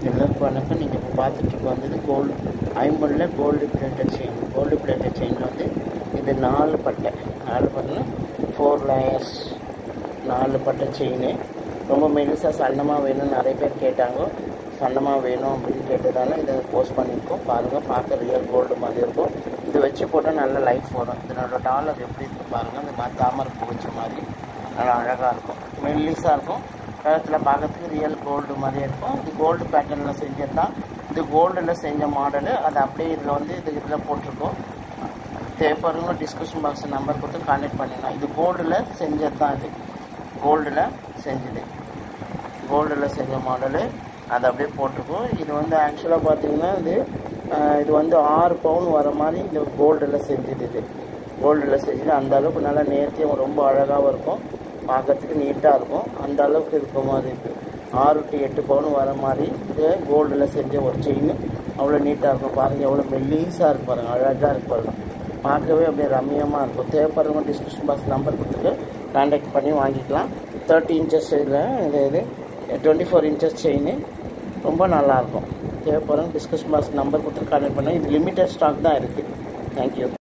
எல்லாருக்கும் வணக்கம் நீங்கள் இப்போ பார்த்துட்டு இருக்க வந்து கோல்டு ஐம்பொன்னில் gold plated chain gold plated செயினில் வந்து இது நாலு பட்டை நாலு பட்டைனா ஃபோர் லேயர்ஸ் நாலு பட்டை செயின் ரொம்ப மெலிசாக சன்னமாக வேணும்னு நிறைய பேர் கேட்டாங்க சன்னமாக வேணும் அப்படின்னு கேட்டதால இதை போஸ்ட் பண்ணியிருக்கோம் பாருங்கள் பார்க்க ரியல் கோல்டு மாதிரி இருக்கும் இது வச்சு போட்டால் நல்ல லைஃப் வரும் இதனோட டாலர் எப்படி இருக்கு பாருங்கள் இந்த மாதிரி தாமரை பூ வச்ச மாதிரி நல்லா அழகாக இருக்கும் மெல்லிஸாக இருக்கும் கழுத்தில் பார்க்கறதுக்கு ரியல் கோல்டு மாதிரியே இருக்கும் இது கோல்டு பேட்டர்னில் செஞ்சது தான் இது கோல்டில் செஞ்ச மாடலு அது அப்படியே இதில் வந்து இது இதில் போட்டிருக்கோம் தேவைப்படுறவங்க டிஸ்கஷன் பாக்ஸ் நம்பர் கொடுத்து கான்டாக்ட் பண்ணிடலாம் இது கோல்டில் செஞ்சது தான் இது கோல்டில் செஞ்சது கோல்டில் செஞ்ச மாடலு அது அப்படியே போட்டிருக்கோம் இது வந்து ஆக்சுவலாக பார்த்தீங்கன்னா இது ஆஹ், இது வந்து ஆறு பவுன் வர மாதிரி இந்த கோல்டில் செஞ்சது இது கோல்டில் செஞ்சது அந்த அளவுக்கு நல்லா நேர்த்தியும் ரொம்ப அழகாகவும் இருக்கும் பார்க்கறதுக்கு நீட்டாக இருக்கும் அந்த அளவுக்கு இருக்க மாதிரி இருக்குது ஆறு டு எட்டு பவுன் வர மாதிரி இது கோல்டில் செஞ்ச ஒரு செயின் அவ்வளோ நீட்டாக இருக்கும் பாருங்கள் எவ்வளோ மெல்லீஸாக இருக்கு பாருங்கள் அழகாக இருக்கு பாருங்க பார்க்கவே அப்படியே ரம்மியமாக இருக்கும் தேவைப்படுறவங்க டிஸ்கிரிப்ஷன் பாக்ஸ் நம்பர் கொடுத்துட்டு கான்டாக்ட் பண்ணி வாங்கிக்கலாம் தேர்ட்டி இன்ச்சஸ் இதில் இது இது டுவெண்ட்டி ஃபோர் இன்ச்சஸ் செயின் ரொம்ப நல்லாயிருக்கும் தேவைப்படுறவங்க டிஸ்கஷன் பாக்ஸ் நம்பர் கொடுத்து கான்டாக்ட் பண்ணி இது லிமிட்டட் ஸ்டாக் தான் இருக்குது தேங்க்யூ